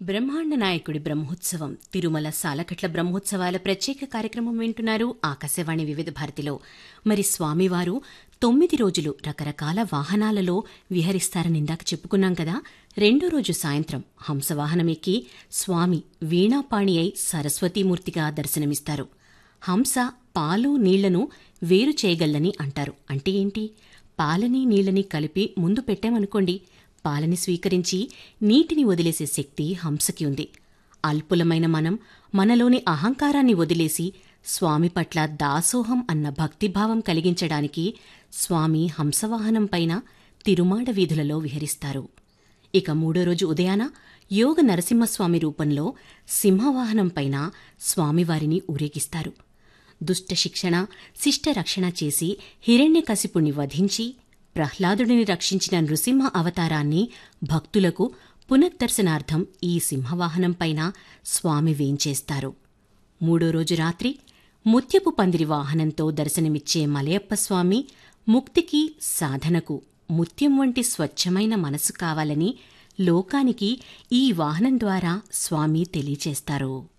బ్రహ్మాండ నాయకుడి బ్రహ్మోత్సవం తిరుమల సాలకట్ల బ్రహ్మోత్సవాల ప్రత్యేక కార్యక్రమం వింటున్నారు ఆకాశవాణి వివిధ భారతిలో మరి స్వామివారు తొమ్మిది రోజులు రకరకాల వాహనాలలో విహరిస్తారని ఇందాక చెప్పుకున్నాం కదా రెండో రోజు సాయంత్రం హంసవాహనమెక్కి స్వామి వీణాపాణి అయి సరస్వతీమూర్తిగా దర్శనమిస్తారు హంస పాలు నీళ్లను వేరు చేయగల్లని అంటారు అంటే ఏంటి పాలని నీళ్లని కలిపి ముందు పెట్టామనుకోండి పాలని స్వీకరించి నీటిని వదిలేసే శక్తి హంసకి ఉంది అల్పులమైన మనం మనలోని అహంకారాన్ని వదిలేసి స్వామి పట్ల దాసోహం అన్న భక్తిభావం కలిగించడానికి స్వామి హంసవాహనంపైన తిరుమాడ వీధులలో విహరిస్తారు ఇక మూడో రోజు ఉదయాన యోగ నరసింహస్వామి రూపంలో సింహవాహనంపైన స్వామివారిని ఊరేగిస్తారు దుష్ట శిక్షణ శిష్ట రక్షణ చేసి హిరణ్యకశిపుణ్ణి వధించి ప్రహ్లాదుడిని రక్షించిన నృసింహ అవతారాన్ని భక్తులకు పునఃదర్శనార్థం ఈ సింహవాహనంపైన స్వామి వేంచేస్తారు మూడో రోజు రాత్రి ముత్యపు పందిరి వాహనంతో దర్శనమిచ్చే మలయప్ప స్వామి ముక్తికి సాధనకు ముత్యం వంటి స్వచ్ఛమైన మనసు కావాలని లోకానికి ఈ వాహనం ద్వారా స్వామి తెలియచేస్తారు